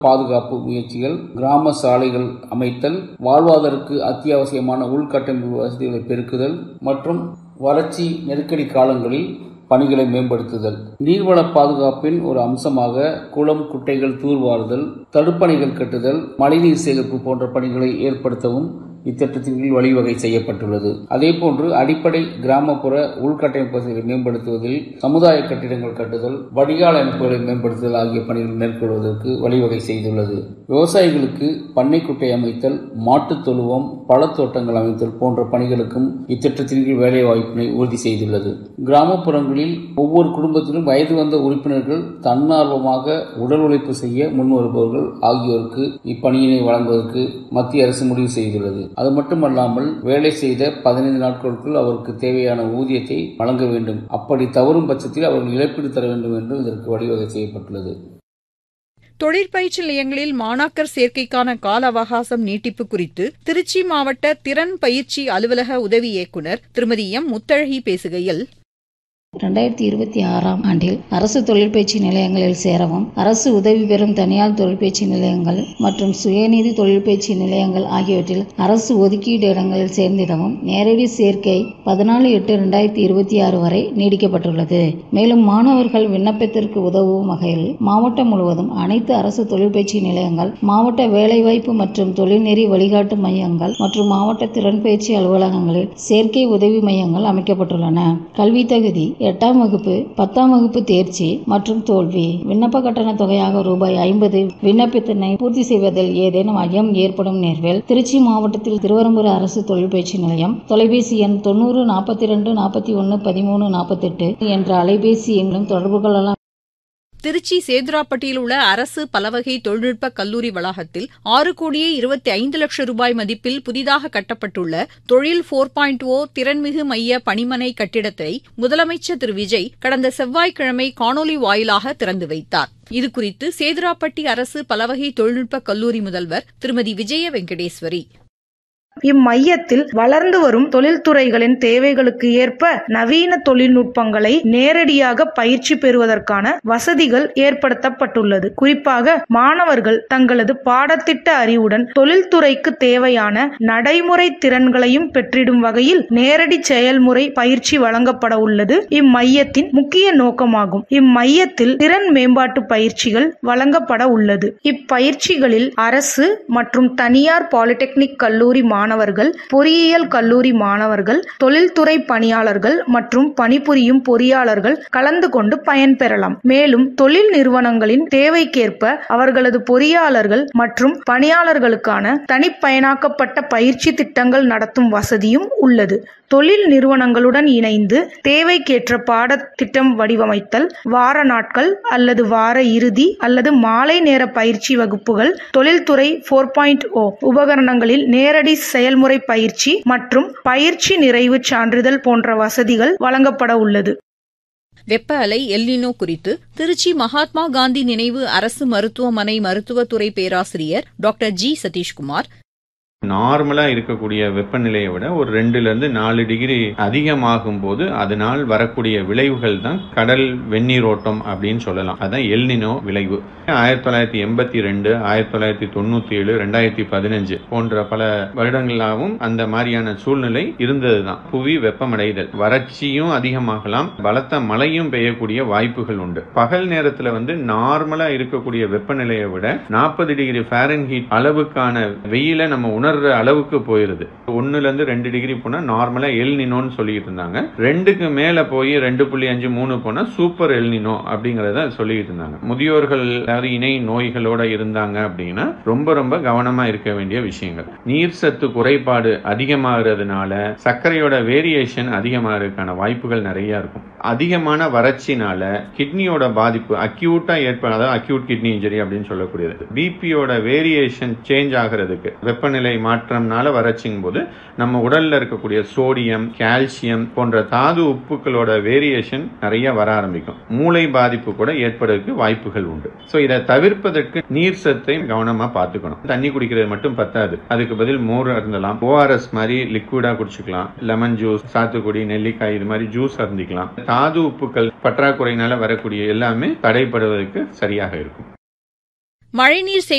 பாதுகாப்பு முயற்சிகள் கிராம சாலைகள் அமைத்தல் வாழ்வாதாரத்துக்கு அத்தியாவசியமான உள்கட்டமைப்பு வசதிகளை பெருக்குதல் மற்றும் வறட்சி நெருக்கடி காலங்களில் பணிகளை மேம்படுத்துதல் நீர்வள பாதுகாப்பின் ஒரு அம்சமாக குளம் குட்டைகள் தூர்வாறுதல் தடுப்பணைகள் கட்டுதல் மழைநீர் சேகரிப்பு போன்ற பணிகளை ஏற்படுத்தவும் இத்திட்டத்தின் கீழ் வழிவகை செய்யப்பட்டுள்ளது அதேபோன்று அடிப்படை கிராமப்புற உள்கட்டமைப்பு வசதிகளை மேம்படுத்துவதில் சமுதாய கட்டிடங்கள் கட்டுதல் வடிகால் அமைப்புகளை மேம்படுத்துதல் ஆகிய பணிகள் மேற்கொள்வதற்கு வழிவகை செய்துள்ளது விவசாயிகளுக்கு பண்ணைக்குட்டை அமைத்தல் மாட்டுத் தொழுவம் பழத்தோட்டங்கள் அமைத்தல் போன்ற பணிகளுக்கும் இத்திட்டத்தின் கீழ் வேலை வாய்ப்பினை உறுதி செய்துள்ளது கிராமப்புறங்களில் ஒவ்வொரு குடும்பத்திலும் வயது வந்த உறுப்பினர்கள் தன்னார்வமாக உடல் உழைப்பு செய்ய முன்வருபவர்கள் ஆகியோருக்கு இப்பணியினை வழங்குவதற்கு மத்திய அரசு முடிவு செய்துள்ளது அது மட்டுமல்லாமல் வேலை செய்த பதினைந்து நாட்களுக்குள் அவருக்கு தேவையான ஊதியத்தை வழங்க வேண்டும் அப்படி தவறும் பட்சத்தில் அவர்கள் இழப்பீடு தர வேண்டும் என்று இதற்கு வழிவகை செய்யப்பட்டுள்ளது தொழிற்பயிற்சி நிலையங்களில் மாணாக்கர் சேர்க்கைக்கான கால அவகாசம் நீட்டிப்பு குறித்து திருச்சி மாவட்ட திறன் பயிற்சி அலுவலக உதவி இயக்குநர் திருமதி எம் முத்தழகி பேசுகையில் ரெண்டாயிரத்தி இருபத்தி ஆறாம் ஆண்டில் அரசு தொழிற்பயிற்சி நிலையங்களில் சேரவும் அரசு உதவி பெறும் தனியார் தொழிற்பயிற்சி நிலையங்கள் மற்றும் சுயநிதி தொழிற்பயிற்சி நிலையங்கள் ஆகியவற்றில் அரசு ஒதுக்கீடு இடங்களில் சேர்ந்திடவும் நேரடி சேர்க்கை பதினாலு எட்டு ரெண்டாயிரத்தி இருபத்தி ஆறு வரை நீடிக்கப்பட்டுள்ளது மேலும் மாணவர்கள் விண்ணப்பத்திற்கு உதவும் வகையில் மாவட்டம் முழுவதும் அனைத்து அரசு தொழிற்பயிற்சி நிலையங்கள் மாவட்ட வேலைவாய்ப்பு மற்றும் தொழில்நெறி வழிகாட்டு மையங்கள் மற்றும் மாவட்ட திறன் பயிற்சி அலுவலகங்களில் சேர்க்கை உதவி மையங்கள் அமைக்கப்பட்டுள்ளன கல்வி தகுதி எட்டாம் வகுப்பு பத்தாம் வகுப்பு தேர்ச்சி மற்றும் தோல்வி விண்ணப்ப கட்டண தொகையாக ரூபாய் ஐம்பது விண்ணப்பத்தினை பூர்த்தி செய்வதில் ஏதேனும் ஐயம் ஏற்படும் நேர்வில் திருச்சி மாவட்டத்தில் திருவரம்பூர் அரசு தொழிற்பயிற்சி நிலையம் தொலைபேசி எண் தொண்ணூறு நாற்பத்தி ரெண்டு நாற்பத்தி ஒன்று பதிமூணு நாற்பத்தெட்டு என்ற அலைபேசி எண்ணிலும் தொடர்பு கொள்ளலாம் திருச்சி சேதுராப்பட்டியில் உள்ள அரசு பலவகை தொழில்நுட்ப கல்லூரி வளாகத்தில் ஆறு கோடியே இருபத்தி ஐந்து லட்சம் ரூபாய் மதிப்பில் புதிதாக கட்டப்பட்டுள்ள தொழில் போர் பாயிண்ட் ஓ திறன்மிகு மைய பணிமனை கட்டிடத்தை முதலமைச்சர் திரு விஜய் கடந்த செவ்வாய்க்கிழமை காணொலி வாயிலாக திறந்து வைத்தார் இதுகுறித்து சேதுராப்பட்டி அரசு பலவகை தொழில்நுட்ப கல்லூரி முதல்வர் திருமதி விஜய வெங்கடேஸ்வரி இம்மையத்தில் வளர்ந்து வரும் தொழில்துறைகளின் தேவைகளுக்கு ஏற்ப நவீன தொழில்நுட்பங்களை நேரடியாக பயிற்சி பெறுவதற்கான வசதிகள் ஏற்படுத்தப்பட்டுள்ளது குறிப்பாக மாணவர்கள் தங்களது பாடத்திட்ட அறிவுடன் தொழில்துறைக்கு தேவையான நடைமுறை திறன்களையும் பெற்றிடும் வகையில் நேரடி செயல்முறை பயிற்சி வழங்கப்பட உள்ளது இம்மையத்தின் முக்கிய நோக்கமாகும் இம்மையத்தில் திறன் மேம்பாட்டு பயிற்சிகள் வழங்கப்பட உள்ளது இப்பயிற்சிகளில் அரசு மற்றும் தனியார் பாலிடெக்னிக் கல்லூரி மாணவர்கள் பொறியியல் கல்லூரி மாணவர்கள் தொழில்துறை பணியாளர்கள் மற்றும் பணிபுரியும் பொறியாளர்கள் கலந்து கொண்டு பயன்பெறலாம் மேலும் தொழில் நிறுவனங்களின் தேவைக்கேற்ப அவர்களது பொறியாளர்கள் மற்றும் பணியாளர்களுக்கான தனிப்பயனாக்கப்பட்ட பயிற்சி திட்டங்கள் நடத்தும் வசதியும் உள்ளது தொழில் நிறுவனங்களுடன் இணைந்து தேவைக்கேற்ற பாடத்திட்டம் வடிவமைத்தல் வார நாட்கள் அல்லது வார இறுதி அல்லது மாலை நேர பயிற்சி வகுப்புகள் தொழில்துறை போர் பாயிண்ட் ஓ உபகரணங்களில் நேரடி செயல்முறை பயிற்சி மற்றும் பயிற்சி நிறைவு சான்றிதழ் போன்ற வசதிகள் வழங்கப்பட உள்ளது வெப்ப அலை எல்னினோ குறித்து திருச்சி மகாத்மா காந்தி நினைவு அரசு மருத்துவமனை மருத்துவத்துறை பேராசிரியர் டாக்டர் ஜி சதீஷ்குமார் நார்மலா இருக்கக்கூடிய வெப்பநிலையை விட ஒரு ரெண்டுல இருந்து நாலு டிகிரி அதிகமாகும் போது அதனால் வரக்கூடிய விளைவுகள் தான் கடல் வெந்நீரோட்டம் அப்படின்னு சொல்லலாம் அதான் எல்னினோ விளைவு ஆயிரத்தி தொள்ளாயிரத்தி எண்பத்தி ரெண்டு ஆயிரத்தி தொள்ளாயிரத்தி தொண்ணூத்தி ஏழு ரெண்டாயிரத்தி பதினஞ்சு போன்ற பல வருடங்களாகவும் அந்த மாதிரியான சூழ்நிலை இருந்ததுதான் புவி வெப்பமடைதல் வறட்சியும் அதிகமாகலாம் பலத்த மழையும் பெய்யக்கூடிய வாய்ப்புகள் உண்டு பகல் நேரத்துல வந்து நார்மலா இருக்கக்கூடிய வெப்பநிலையை விட நாற்பது டிகிரி ஃபாரன்ஹீட் அளவுக்கான வெயில நம்ம உணர்ற அளவுக்கு போயிருது ஒன்னுல இருந்து ரெண்டு டிகிரி போனா நார்மலா எல்னினோன்னு சொல்லிட்டு இருந்தாங்க ரெண்டுக்கு மேல போய் ரெண்டு புள்ளி அஞ்சு மூணு போனா சூப்பர் எல்னினோ அப்படிங்கறத சொல்லிட்டு இருந்தாங்க முதியோர்கள் அதாவது இணை நோய்களோட இருந்தாங்க அப்படின்னா ரொம்ப ரொம்ப கவனமா இருக்க வேண்டிய விஷயங்கள் நீர் சத்து குறைபாடு அதிகமாகிறதுனால சர்க்கரையோட வேரியேஷன் அதிகமாகிறதுக்கான வாய்ப்புகள் நிறைய இருக்கும் அதிகமான வறட்சினால கிட்னியோட பாதிப்பு அக்யூட்டா ஏற்பட அதாவது அக்யூட் கிட்னி இன்ஜரி அப்படின்னு சொல்லக்கூடியது பிபியோட வேரியேஷன் சேஞ்ச் ஆகிறதுக்கு வெப்பநிலை மாற்றம்னால வறட்சிங்கும் போது நம்ம உடல்ல இருக்கக்கூடிய சோடியம் கால்சியம் போன்ற தாது உப்புகளோட வேரியேஷன் நிறைய வர ஆரம்பிக்கும் மூளை பாதிப்பு கூட ஏற்படுறதுக்கு வாய்ப்புகள் உண்டு ஸோ இதை தவிர்ப்பதற்கு நீர் சத்தை கவனமா பார்த்துக்கணும் தண்ணி குடிக்கிறது மட்டும் பத்தாது அதுக்கு பதில் மோர் இருந்தலாம் ஓஆர்எஸ் மாதிரி லிக்விடா குடிச்சுக்கலாம் லெமன் ஜூஸ் சாத்துக்குடி நெல்லிக்காய் இது மாதிரி ஜூஸ் அருந்திக்கலாம் தாது உப்புக்கள் பற்றாக்குறையினால வரக்கூடிய எல்லாமே தடைப்படுவதற்கு சரியாக இருக்கும் மழைநீர்